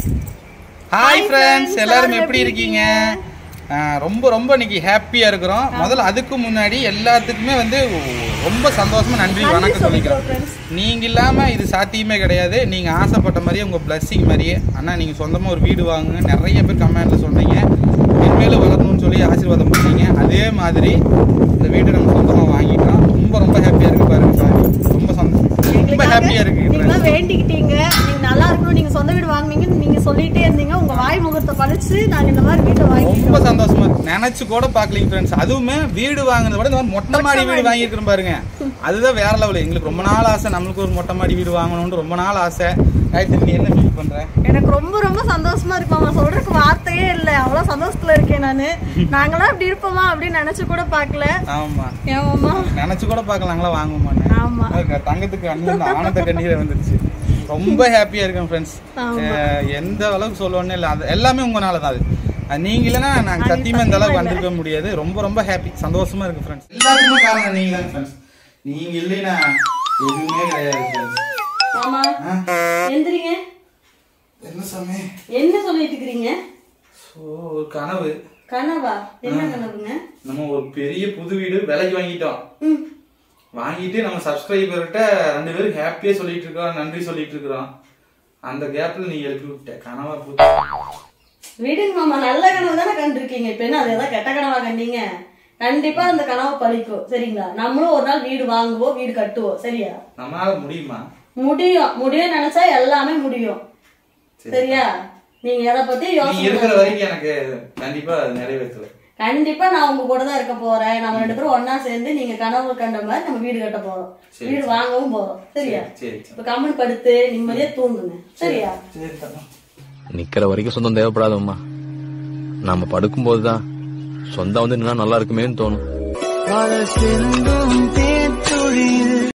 Hi friends friends, எல்லாரும் எல்லாரும் எப்படி எப்படி இருக்கீங்க ஆ, ரொம்ப ரொம்ப இன்னைக்கு ஹாப்பியா இருக்கிறோம் முதல்ல அதுக்கு முன்னாடி எல்லாத்துக்குமே வந்து ரொம்ப சந்தோஷமா நன்றி நன்றி வணக்கம் சொல்லிக்கிறோம் சொல்லிக்கிறோம் friends. நீங்க இல்லாம இது சாத்தியமே கிடையாது நீங்க ஆசைப்பட்ட மாதிரியே உங்க பிளஸ்ஸிங் மாதிரியே அண்ணா நீங்க சொந்தமா ஒரு வீடு வாங்குங்க நிறைய பேர் கமெண்ட்ல சொன்னீங்க இனிமேல் வளரணும்னு சொல்லி ஆசீர்வாதம் பண்ணீங்க அதே மாதிரி இந்த வீடு நம்ம சொந்தமா வாங்கிட்டோம் ரொம்ப ரொம்ப ஹாப்பியா இருக்கு பாருங்க சார் ரொம்ப சந்தோஷம் ரொம்ப எங்களுக்காக ஹாப்பியா இருக்கு நீங்க friends. தான் வேண்டிக்கிட்டீங்க நீங்க நல்லா இருக்கணும் நீங்க சொந்த வீடு வாங்குனீங்கன்னு நீங்க சொல்லிட்டே இருந்தீங்க உங்க வாய் முகத்தை பழிச்சு நாங்க இந்த மாதிரி வீட்டை ரொம்ப வாங்கிட்டோம் சந்தோஷமா இருக்கு நினைச்சு கூட பாக்கலீங்க ஃப்ரெண்ட்ஸ் அதுவுமே வீடு வாங்குறத விட இந்த மாதிரி மொட்டை மாடி வீடு வாங்கியிருக்கிறோம் பாருங்க அதுதான் வேற லெவல் எங்களுக்கு ரொம்ப நாள் ஆசை நம்மளுக்கு ஒரு மொட்டை மாடி வீடு வாங்கணும்னு ரொம்ப நாள் ஆசை காயத்ரி நீ என்ன ஃபீல் பண்ற எனக்கு ரொம்ப ரொம்ப சந்தோஷமா இருக்கு மாமா சொல்றதுக்கு வார்த்தையே இல்ல அவ்வளவு சந்தோஷத்துல இருக்கேன் நானு நாங்களாம் இப்படி இருப்போமா அப்படின்னு நினைச்சு கூட பாக்கல ஆமா ஏன் மாமா நினைச்சு கூட பார்க்கலாங்களா வாங்குமான்னு ஆமா பாருங்க, தங்கத்துக்கு அண்ணன் ஆனந்த கண்ணீரை வந்துருச்சு ரொம்ப ஹாப்பியா இருக்கேன் ஃப்ரெண்ட்ஸ் ஆமா. எந்த அளவுக்கு சொல்லணும்னு இல்லை அது எல்லாமே உங்களால தான் அது அது நீங்க இல்லைன்னா நாங்க சத்தியமா இந்த அளவுக்கு வந்திருக்க முடியாது ரொம்ப ரொம்ப ஹாப்பி சந்தோஷமா இருக்கு ஃப்ரெண்ட்ஸ் எல்லாத்துக்குமே காரணம் நீங்க தான் ஃப்ரெண்ட்ஸ் நீங்க இல்லைன்னா எதுவுமே கிடையாது ஃப்ரெண்ட்ஸ் மாமா எந்திரிங்க என்ன சாமி என்ன சொல்லிட்டு இருக்கிறீங்க ஸோ ஒரு கனவு கனவா என்ன கனவுங்க நம்ம ஒரு பெரிய புது வீடு விலைக்கு வாங்கிட்டோம் ம் வாங்கிட்டு நம்ம சப்ஸ்கிரைபர்கிட்ட ரெண்டு பேரும் ஹாப்பியா சொல்லிட்டு இருக்கோம் நன்றி சொல்லிட்டு இருக்கிறோம் அந்த கேப்ல நீ எழுப்பி விட்ட கனவா போச்சு விடுங்க மாமா நல்ல கனவு தானே கண்டிருக்கீங்க இப்ப என்ன அது ஏதாவது கெட்ட கனவா கண்டீங்க கண்டிப்பா அந்த கனவு பழிக்கும் சரிங்களா நம்மளும் ஒரு நாள் வீடு வாங்குவோம் வீடு கட்டுவோம் சரியா நம்மளால முடியுமா முடியும் முடியும் நினைச்சா எல்லாமே முடியும் சரியா நீங்க எதை பத்தி நீ யோசனை இருக்கிற பண்ணாதீங்க. வரைக்கும் எனக்கு கண்டிப்பா அது நிறைவேற்றல கண்டிப்பா நான் உங்க கூட தான் இருக்க போறேன் நம்ம ரெண்டு பேரும் ஒண்ணா சேர்ந்து நீங்க கனவு கண்ட மாதிரி நம்ம வீடு கட்ட போறோம் சரி. வீடு வாங்கவும் போறோம் சரியா சரி இப்ப கம்மல் படுத்து நிம்மதியா தூங்குங்க சரியா சரி தங்கம். நிக்கிற வரைக்கும் சொந்தம் தேவைப்படாதம்மா நாம படுக்கும்போது தான் சொந்தம் வந்து நின்னா நல்லா இருக்குமேன்னு தோணும் பல செல்லும் தேத்துழில்